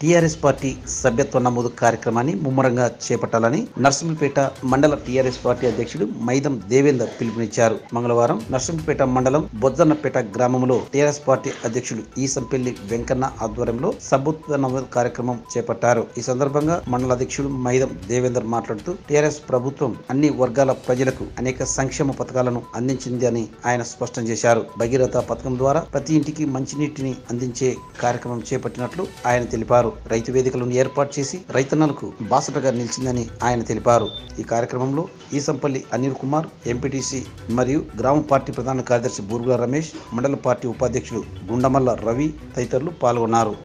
TRS party సభ్యత్వ నమోదు కార్యక్రమాన్ని ముమ్మరంగా చేపట్టాలని నర్సింపేట మండల టీఆర్ఎస్ పార్టీ అధ్యక్షుడు మైదం దేవేందర్ పిలుపునిచ్చారు మంగళవారం నర్సింపేట మండలం బొజ్జన్నపేట గ్రామంలో టీఆర్ఎస్ పార్టీ అధ్యక్షుడు ఈసంపల్లి వెంకన్న ఆధ్వర్యంలో సభ్యత్వ నమోదు కార్యక్రమం చేపట్టారు ఈ సందర్భంగా మండల అధ్యక్షుడు మైదం దేవేందర్ మాట్లాడుతూ టీఆర్ఎస్ ప్రభుత్వం అన్ని వర్గాల ప్రజలకు అనేక సంక్షేమ పథకాలను అందించింది అని ఆయన స్పష్టం చేశారు భగీరథ పథకం ద్వారా ప్రతి ఇంటికి మంచినీటిని అందించే కార్యక్రమం చేపట్టినట్లు ఆయన తెలిపారు రైతు వేదికలను ఏర్పాటు చేసి రైతన్నలకు బాసటగా నిలిచిందని ఆయన తెలిపారు ఈ కార్యక్రమంలో ఈసంపల్లి అనిల్ కుమార్ ఎంపీటీసీ మరియు గ్రామ పార్టీ ప్రధాన కార్యదర్శి బూరుగుల రమేష్ మండల పార్టీ ఉపాధ్యక్షుడు గుండమల్ల రవి తదితరులు పాల్గొన్నారు